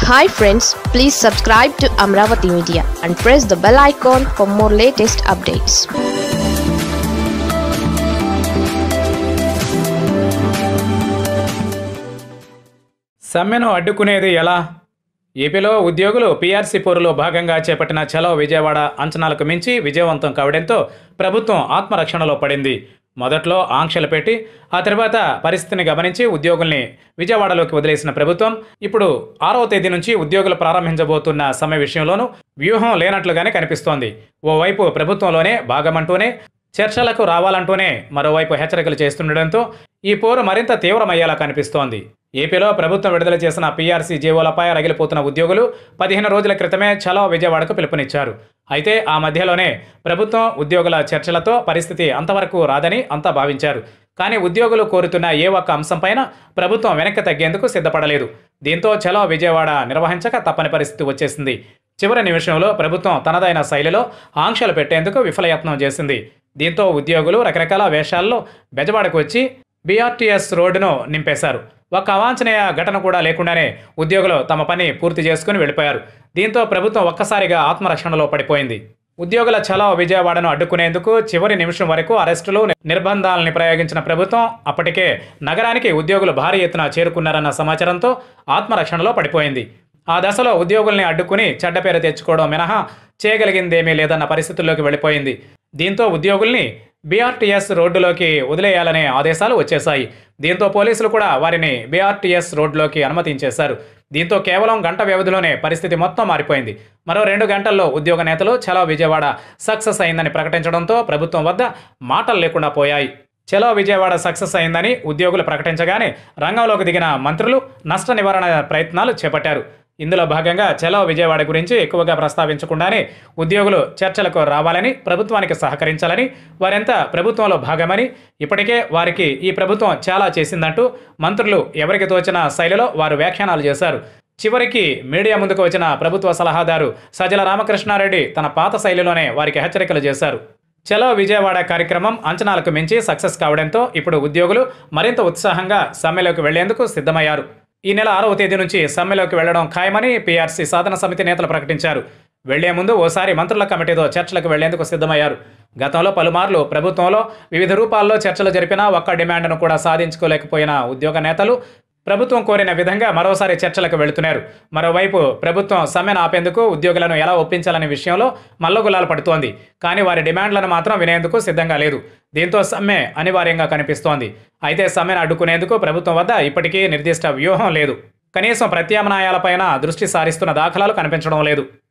hi friends please subscribe to Amaravati media and press the bell icon for more latest updates సమ్మెను అడ్డుకునేది ఎలా ఏపీలో ఉద్యోగులు పీఆర్సీ పోరులో భాగంగా చేపట్టిన చలో విజయవాడ అంచనాలకు మించి విజయవంతం కావడంతో ప్రభుత్వం ఆత్మరక్షణలో పడింది మొదట్లో ఆంక్షలు పెట్టి ఆ తర్వాత పరిస్థితిని గమనించి ఉద్యోగుల్ని విజయవాడలోకి వదిలేసిన ప్రభుత్వం ఇప్పుడు ఆరవ తేదీ నుంచి ఉద్యోగులు ప్రారంభించబోతున్న సమ్మె విషయంలోనూ వ్యూహం లేనట్లుగానే కనిపిస్తోంది ఓవైపు ప్రభుత్వంలోనే భాగమంటూనే చర్చలకు రావాలంటూనే మరోవైపు హెచ్చరికలు చేస్తుండటంతో ఈ పోరు మరింత తీవ్రమయ్యేలా కనిపిస్తోంది ఏపీలో ప్రభుత్వం విడుదల చేసిన పీఆర్సీ జీవోలపై రగిలిపోతున్న ఉద్యోగులు పదిహేను రోజుల క్రితమే చలో విజయవాడకు పిలుపునిచ్చారు అయితే ఆ మధ్యలోనే ప్రభుత్వం ఉద్యోగుల చర్చలతో పరిస్థితి అంతవరకు రాదని అంతా భావించారు కానీ ఉద్యోగులు కోరుతున్న ఏ ఒక్క అంశంపైన ప్రభుత్వం వెనక్కి తగ్గేందుకు సిద్ధపడలేదు దీంతో చలో విజయవాడ నిర్వహించక తప్పని పరిస్థితి వచ్చేసింది చివరి నిమిషంలో ప్రభుత్వం తనదైన శైలిలో ఆంక్షలు పెట్టేందుకు విఫలయత్నం చేసింది దీంతో ఉద్యోగులు రకరకాల వేషాల్లో బెజవాడకు వచ్చి బీఆర్టీఎస్ రోడ్డును నింపేశారు ఒక్క అవాంఛనీయ ఘటన కూడా లేకుండానే ఉద్యోగులు తమ పని పూర్తి చేసుకుని వెళ్ళిపోయారు దీంతో ప్రభుత్వం ఒక్కసారిగా ఆత్మరక్షణలో పడిపోయింది ఉద్యోగుల చలో విజయవాడను అడ్డుకునేందుకు చివరి నిమిషం వరకు అరెస్టులు నిర్బంధాలని ప్రయోగించిన ప్రభుత్వం అప్పటికే నగరానికి ఉద్యోగులు భారీ ఎత్తున చేరుకున్నారన్న సమాచారంతో ఆత్మరక్షణలో పడిపోయింది ఆ దశలో ఉద్యోగుల్ని అడ్డుకుని చెడ్డ పేరు తెచ్చుకోవడం మినహా చేయగలిగిందేమీ లేదన్న పరిస్థితుల్లోకి వెళ్ళిపోయింది దీంతో ఉద్యోగుల్ని బీఆర్టీఎస్ రోడ్డులోకి వదిలేయాలనే ఆదేశాలు వచ్చేశాయి దీంతో పోలీసులు కూడా వారిని బీఆర్టీఎస్ రోడ్లోకి అనుమతించేశారు దీంతో కేవలం గంట వ్యవధిలోనే పరిస్థితి మొత్తం మారిపోయింది మరో రెండు గంటల్లో ఉద్యోగ నేతలు చలో విజయవాడ సక్సెస్ అయిందని ప్రకటించడంతో ప్రభుత్వం వద్ద మాటలు లేకుండా పోయాయి చలో విజయవాడ సక్సెస్ అయిందని ఉద్యోగులు ప్రకటించగానే రంగంలోకి దిగిన మంత్రులు నష్ట నివారణ ప్రయత్నాలు చేపట్టారు ఇందులో భాగంగా చలో విజయవాడ గురించి ఎక్కువగా ప్రస్తావించకుండానే ఉద్యోగులు చర్చలకు రావాలని ప్రభుత్వానికి సహకరించాలని వారంతా ప్రభుత్వంలో భాగమని ఇప్పటికే వారికి ఈ ప్రభుత్వం చాలా చేసిందంటూ మంత్రులు ఎవరికి తోచిన శైలిలో వారు వ్యాఖ్యానాలు చేశారు చివరికి మీడియా ముందుకు వచ్చిన ప్రభుత్వ సలహాదారు సజల రామకృష్ణారెడ్డి తన పాత శైలిలోనే వారికి హెచ్చరికలు చేశారు చలో విజయవాడ కార్యక్రమం అంచనాలకు మించి సక్సెస్ కావడంతో ఇప్పుడు ఉద్యోగులు మరింత ఉత్సాహంగా సమ్మెలోకి వెళ్లేందుకు సిద్ధమయ్యారు ఈ నెల ఆరవ తేదీ నుంచి సమ్మెలోకి వెళ్లడం ఖాయమని పీఆర్సీ సాధన సమితి నేతలు ప్రకటించారు వెళ్లే ముందు ఓసారి మంత్రుల కమిటీతో చర్చలకు వెళ్లేందుకు సిద్ధమయ్యారు గతంలో పలుమార్లు ప్రభుత్వంలో వివిధ రూపాల్లో చర్చలు జరిపినా ఒక్క డిమాండ్ను కూడా సాధించుకోలేకపోయిన ఉద్యోగ నేతలు ప్రభుత్వం కోరిన విధంగా మరోసారి చర్చలకు వెళుతున్నారు మరోవైపు ప్రభుత్వం సమ్మెను ఆపేందుకు ఉద్యోగులను ఎలా ఒప్పించాలనే విషయంలో మల్లగులాలు పడుతోంది కానీ వారి డిమాండ్లను మాత్రం వినేందుకు సిద్ధంగా లేదు దీంతో సమ్మె అనివార్యంగా కనిపిస్తోంది అయితే సమ్మెను అడ్డుకునేందుకు ప్రభుత్వం వద్ద ఇప్పటికీ నిర్దిష్ట వ్యూహం లేదు కనీసం ప్రత్యామ్నాయాలపైన దృష్టి సారిస్తున్న దాఖలాలు కనిపించడం లేదు